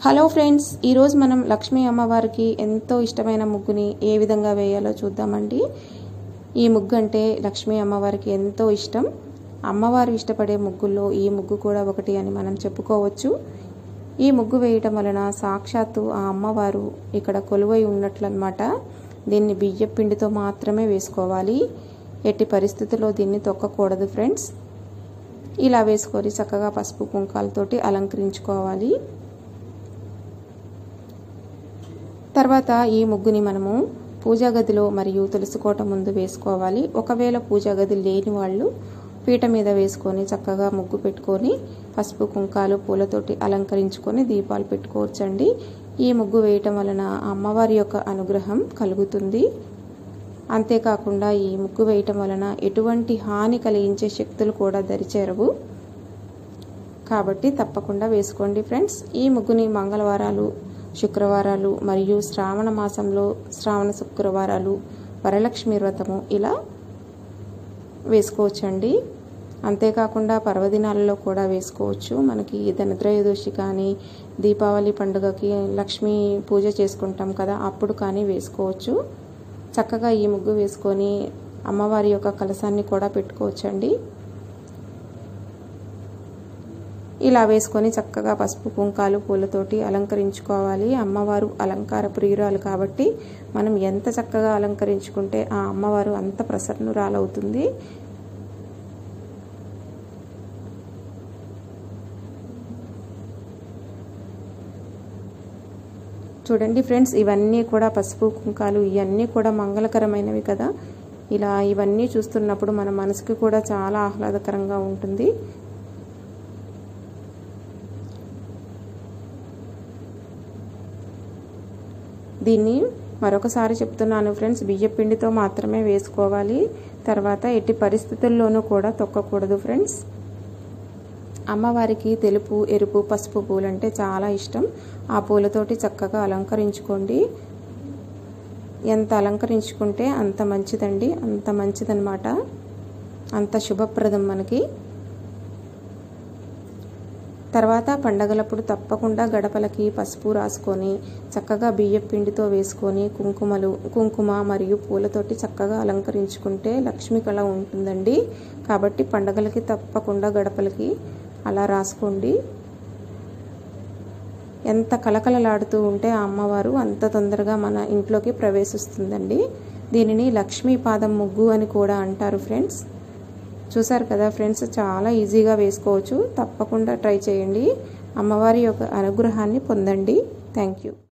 hello friends ఈరోజు మనం లక్ష్మీ అమ్మవారికి ఎంతో ఇష్టమైన ముగ్గుని ఏ విధంగా వేయాలో చూద్దామండి ఈ ముగ్గు అంటే లక్ష్మీ అమ్మవారికి ఎంతో ఇష్టం అమ్మవారు ఇష్టపడే ముగ్గుల్లో ఈ ముగ్గు కూడా ఒకటి అని మనం చెప్పుకోవచ్చు ఈ ముగ్గు వేయటం వలన సాక్షాత్తు ఆ అమ్మవారు ఇక్కడ కొలువై ఉన్నట్లన్నమాట దీన్ని బియ్య పిండితో మాత్రమే వేసుకోవాలి ఎట్టి పరిస్థితుల్లో దీన్ని తొక్కకూడదు ఫ్రెండ్స్ ఇలా వేసుకొని చక్కగా పసుపు కుంకాలతోటి అలంకరించుకోవాలి తర్వాత ఈ ముగ్గుని మనము పూజా గదిలో మరియు తులసి కోట ముందు వేసుకోవాలి ఒకవేళ పూజా గది లేని వాళ్ళు పీట మీద వేసుకొని చక్కగా ముగ్గు పెట్టుకొని పసుపు కుంకాలు పూలతోటి అలంకరించుకొని దీపాలు పెట్టుకోవచ్చండి ఈ ముగ్గు వేయటం వలన అమ్మవారి యొక్క అనుగ్రహం కలుగుతుంది అంతేకాకుండా ఈ ముగ్గు వేయటం వలన ఎటువంటి హాని కలిగించే శక్తులు కూడా దరిచేరవు కాబట్టి తప్పకుండా వేసుకోండి ఫ్రెండ్స్ ఈ ముగ్గుని మంగళవారాలు శుక్రవారాలు మరియు శ్రావణ మాసంలో శ్రావణ శుక్రవారాలు వరలక్ష్మి వ్రతము ఇలా వేసుకోవచ్చండి అంతేకాకుండా పర్వదినాలలో కూడా వేసుకోవచ్చు మనకి ధనత్రయోదశి కానీ దీపావళి పండుగకి లక్ష్మీ పూజ చేసుకుంటాం కదా అప్పుడు కానీ వేసుకోవచ్చు చక్కగా ఈ ముగ్గు వేసుకొని అమ్మవారి యొక్క కలసాన్ని కూడా పెట్టుకోవచ్చండి ఇలా వేసుకొని చక్కగా పసుపు కుంకాలు పూలతోటి అలంకరించుకోవాలి అమ్మవారు అలంకార ప్రియురాలు కాబట్టి మనం ఎంత చక్కగా అలంకరించుకుంటే ఆ అమ్మవారు అంత ప్రసన్నురాలవుతుంది చూడండి ఫ్రెండ్స్ ఇవన్నీ కూడా పసుపు కుంకాలు ఇవన్నీ కూడా మంగళకరమైనవి కదా ఇలా ఇవన్నీ చూస్తున్నప్పుడు మన మనసుకి కూడా చాలా ఆహ్లాదకరంగా ఉంటుంది దీన్ని మరొకసారి చెప్తున్నాను ఫ్రెండ్స్ బియ్య పిండితో మాత్రమే వేసుకోవాలి తర్వాత ఎట్టి పరిస్థితుల్లోనూ కూడా తొక్కకూడదు ఫ్రెండ్స్ అమ్మవారికి తెలుపు ఎరుపు పసుపు పూలు అంటే చాలా ఇష్టం ఆ పూలతోటి చక్కగా అలంకరించుకోండి ఎంత అలంకరించుకుంటే అంత మంచిదండి అంత మంచిదన్నమాట అంత శుభప్రదం మనకి తర్వాత పండగలప్పుడు తప్పకుండా గడపలకి పసుపు రాసుకొని చక్కగా బియ్య పిండితో వేసుకొని కుంకుమలు కుంకుమ మరియు పూలతోటి చక్కగా అలంకరించుకుంటే లక్ష్మి కళ ఉంటుందండి కాబట్టి పండగలకి తప్పకుండా గడపలకి అలా రాసుకోండి ఎంత కలకలలాడుతూ ఉంటే ఆ అమ్మవారు అంత తొందరగా మన ఇంట్లోకి ప్రవేశిస్తుందండి దీనిని లక్ష్మీ పాదం ముగ్గు అని కూడా అంటారు ఫ్రెండ్స్ చూసారు కదా ఫ్రెండ్స్ చాలా ఈజీగా వేసుకోవచ్చు తప్పకుండా ట్రై చేయండి అమ్మవారి యొక్క అనుగ్రహాన్ని పొందండి థ్యాంక్ యూ